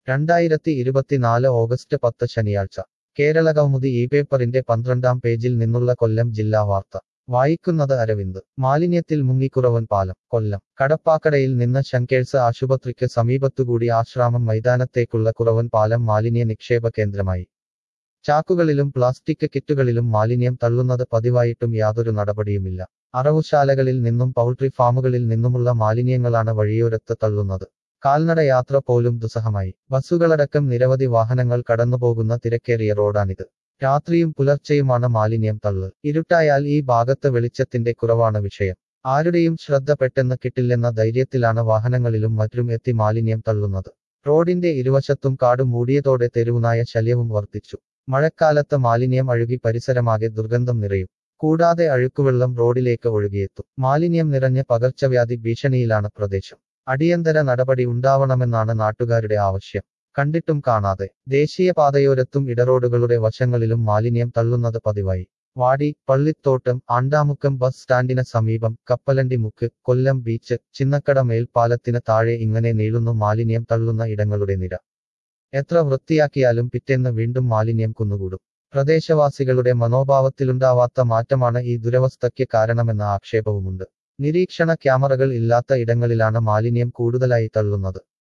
രണ്ടായിരത്തി ഇരുപത്തിനാല് ഓഗസ്റ്റ് പത്ത് ശനിയാഴ്ച കേരള കൗമുദി ഈ പേപ്പറിന്റെ പന്ത്രണ്ടാം പേജിൽ നിന്നുള്ള കൊല്ലം ജില്ലാ വാർത്ത വായിക്കുന്നത് അരവിന്ദ് മാലിന്യത്തിൽ മുങ്ങിക്കുറവൻ പാലം കൊല്ലം കടപ്പാക്കടയിൽ നിന്ന് ശങ്കേഴ്സ് ആശുപത്രിക്ക് സമീപത്തുകൂടി ആശ്രാമം മൈതാനത്തേക്കുള്ള കുറവൻ പാലം മാലിന്യ നിക്ഷേപ കേന്ദ്രമായി ചാക്കുകളിലും പ്ലാസ്റ്റിക് കിറ്റുകളിലും മാലിന്യം തള്ളുന്നത് പതിവായിട്ടും യാതൊരു നടപടിയുമില്ല അറവുശാലകളിൽ നിന്നും പൗൾട്രി ഫാമുകളിൽ നിന്നുമുള്ള മാലിന്യങ്ങളാണ് വഴിയോരത്ത് തള്ളുന്നത് കാൽനട യാത്ര പോലും ദുസ്സഹമായി ബസ്സുകളടക്കം നിരവധി വാഹനങ്ങൾ കടന്നുപോകുന്ന തിരക്കേറിയ റോഡാണിത് രാത്രിയും പുലർച്ചെയുമാണ് മാലിന്യം തള്ള് ഇരുട്ടായാൽ ഈ ഭാഗത്ത് വെളിച്ചത്തിന്റെ കുറവാണ് വിഷയം ആരുടെയും ശ്രദ്ധ പെട്ടെന്ന് കിട്ടില്ലെന്ന ധൈര്യത്തിലാണ് വാഹനങ്ങളിലും മറ്റും എത്തി മാലിന്യം തള്ളുന്നത് റോഡിന്റെ ഇരുവശത്തും കാട് മൂടിയതോടെ തെരുവുനായ ശല്യവും വർദ്ധിച്ചു മഴക്കാലത്ത് മാലിന്യം അഴുകി പരിസരമാകെ ദുർഗന്ധം നിറയും കൂടാതെ അഴുക്കുവെള്ളം റോഡിലേക്ക് ഒഴുകിയെത്തും മാലിന്യം നിറഞ്ഞ പകർച്ചവ്യാധി ഭീഷണിയിലാണ് പ്രദേശം അടിയന്തര നടപടി ഉണ്ടാവണമെന്നാണ് നാട്ടുകാരുടെ ആവശ്യം കണ്ടിട്ടും കാണാതെ ദേശീയപാതയോരത്തും ഇടറോഡുകളുടെ വശങ്ങളിലും മാലിന്യം തള്ളുന്നത് പതിവായി വാടി പള്ളിത്തോട്ടം ആണ്ടാമുക്കം ബസ് സ്റ്റാൻഡിന് സമീപം കപ്പലണ്ടി മുക്ക് കൊല്ലം ബീച്ച് ചിന്നക്കട മേൽപ്പാലത്തിന് താഴെ ഇങ്ങനെ നീളുന്നു മാലിന്യം തള്ളുന്ന ഇടങ്ങളുടെ നിര എത്ര വൃത്തിയാക്കിയാലും പിറ്റേന്ന് വീണ്ടും മാലിന്യം കുന്നുകൂടും പ്രദേശവാസികളുടെ മനോഭാവത്തിലുണ്ടാവാത്ത മാറ്റമാണ് ഈ ദുരവസ്ഥയ്ക്ക് കാരണമെന്ന ആക്ഷേപവുമുണ്ട് നിരീക്ഷണ ക്യാമറകൾ ഇല്ലാത്ത ഇടങ്ങളിലാണ് മാലിന്യം കൂടുതലായി തള്ളുന്നത്